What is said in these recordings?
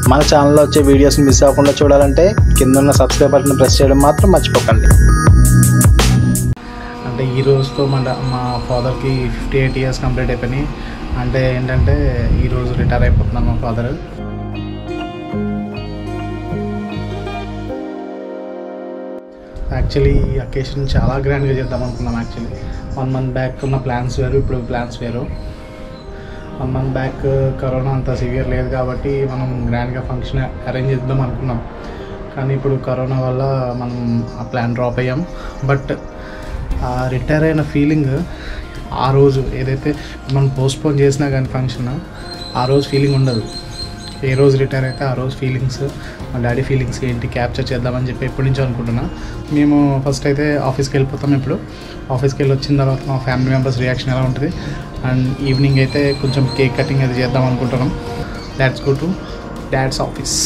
మన ఛానల్లో వచ్చే వీడియోస్ని మిస్ అవ్వకుండా చూడాలంటే కింద ఉన్న సబ్స్క్రైబ్ బటన్ ప్రెస్ చేయడం మాత్రం మర్చిపోకండి అంటే ఈ రోజుతో మన మా ఫాదర్కి ఫిఫ్టీ ఎయిట్ ఇయర్స్ కంప్లీట్ అయిపోయినాయి అంటే ఏంటంటే ఈ రోజు రిటైర్ అయిపోతున్నాను మా ఫాదర్ యాక్చువల్లీ ఈ అకేషన్ చాలా గ్రాండ్గా చేద్దాం అనుకున్నాం యాక్చువల్లీ వన్ మంత్ బ్యాక్ ఉన్న ప్లాన్స్ వేరు ఇప్పుడు ప్లాన్స్ వేరు వన్ మంత్ బ్యాక్ కరోనా అంత సివియర్ లేదు కాబట్టి మనం గ్రాండ్గా ఫంక్షన్ అరేంజ్ చేద్దాం అనుకున్నాం కానీ ఇప్పుడు కరోనా వల్ల మనం ఆ ప్లాన్ డ్రాప్ అయ్యాం బట్ ఆ రిటైర్ అయిన ఫీలింగ్ ఆ రోజు ఏదైతే మనం పోస్ట్పోన్ చేసినా కానీ ఫంక్షన్ ఆ రోజు ఫీలింగ్ ఉండదు ఏ రోజు రిటైర్ అయితే ఆ రోజు ఫీలింగ్స్ మా డాడీ ఫీలింగ్స్ ఏంటి క్యాప్చర్ చేద్దామని చెప్పి ఎప్పటి నుంచో అనుకుంటున్నా మేము ఫస్ట్ అయితే ఆఫీస్కి వెళ్ళిపోతాం ఇప్పుడు ఆఫీస్కి వెళ్ళి వచ్చిన తర్వాత మా ఫ్యామిలీ మెంబర్స్ రియాక్షన్ ఎలా ఉంటుంది అండ్ ఈవినింగ్ అయితే కొంచెం కేక్ కటింగ్ అది చేద్దాం అనుకుంటున్నాం dads go to dad's office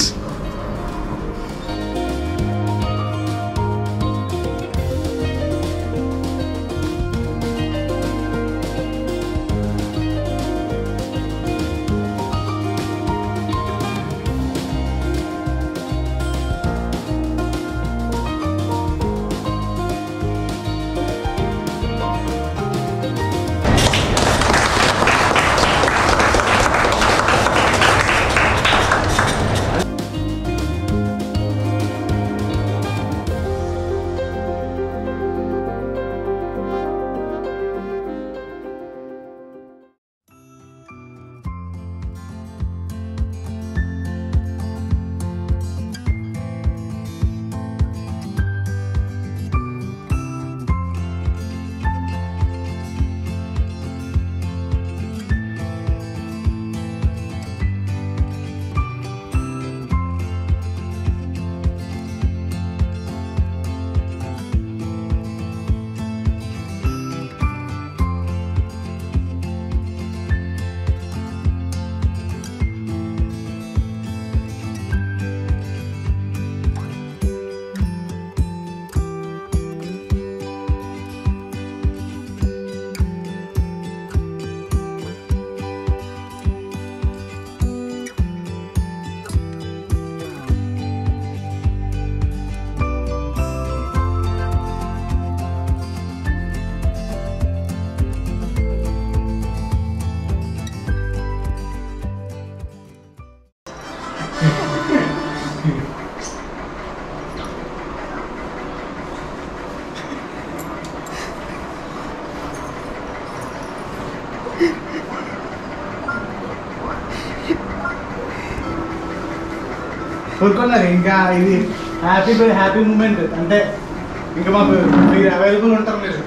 కోరుకున్నారు ఇంకా ఇది హ్యాపీ హ్యాపీ మూమెంట్ అంటే ఇంకా మాకు మీరు అవైలబుల్ ఉంటారు మీరు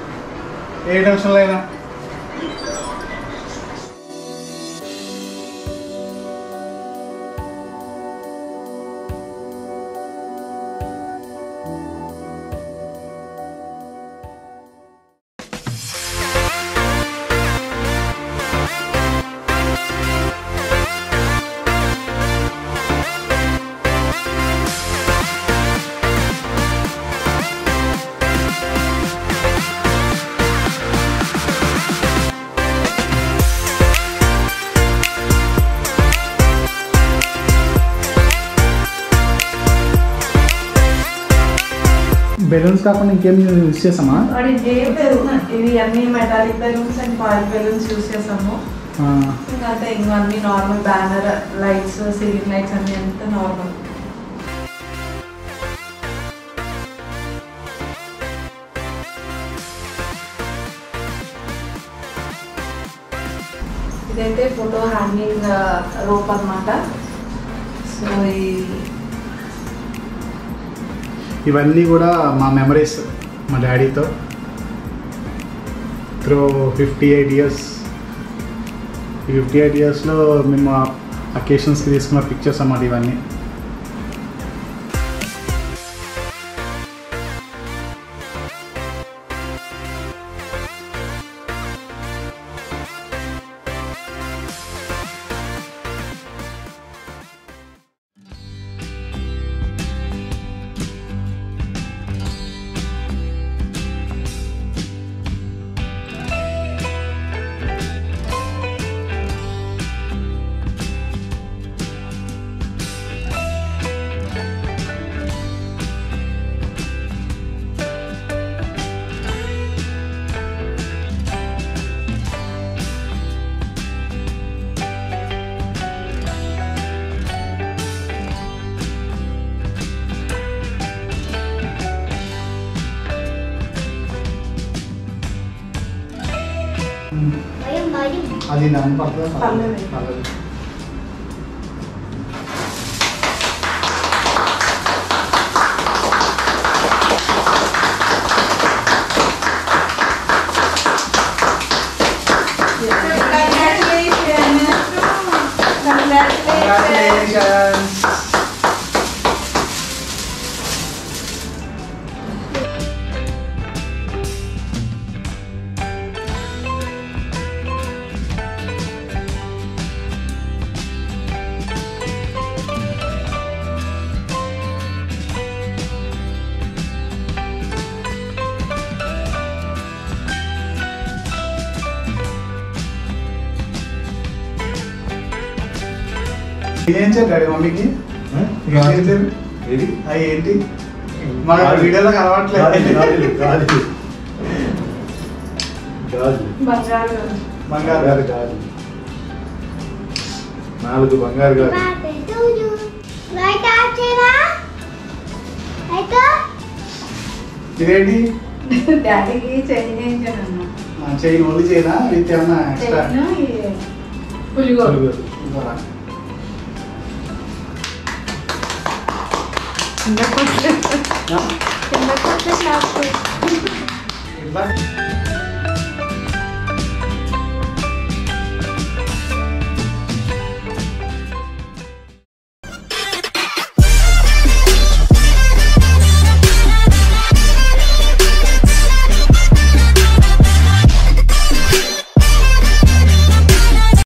ఏ టెన్షన్లో అయినా బెలూన్స్ కాకుండా ఇంకేం యూస్ చేసామా వాడి ఏం లేదు ఇవి అన్ని metallic balloons and foil balloons use చేసాము ఇంకా అంటే ఇంకా అన్ని normal banner lights ceiling lights అన్ని అంతా నార్మల్ ఇదైతే ఫోటో హ్యాంగింగ్ రోప్ అన్నమాట సో ఈ ఇవన్నీ కూడా మా మెమరీస్ మా డాడీతో త్రూ ఫిఫ్టీ ఎయిట్ ఇయర్స్ ఈ ఫిఫ్టీ ఎయిట్ ఇయర్స్లో మేము అకేషన్స్కి తీసుకున్న పిక్చర్స్ అన్నమాట ఇవన్నీ అది దాని పడుతుందా పర్లేదు. పర్లేదు Congratulations. ఇదేం సార్ డాడీ మమ్మీకి ఇదేం సార్ ఏది అవి ఏంటి మాకు గాజు. వీడియోలో గాజులు, కనబడట్లేదు గాజులు, గాజులు. గాజులు. బంగారు బంగారు బంగారు గాజులు. నాలుగు బంగారు గాజులు Birthday to you. Right after that, అయితే ఇదేంటి డాడీకి చేంజ్ చేయించాను అన్న ఆ, చెయ్యి ఓన్లీ చేయనా విత్ ఏమన్నా ఎక్స్ట్రా చైన్ పులిగోరు నలుగురు. కిందకు వస్తే కిందకు వస్తే షాప్ ఇట్లా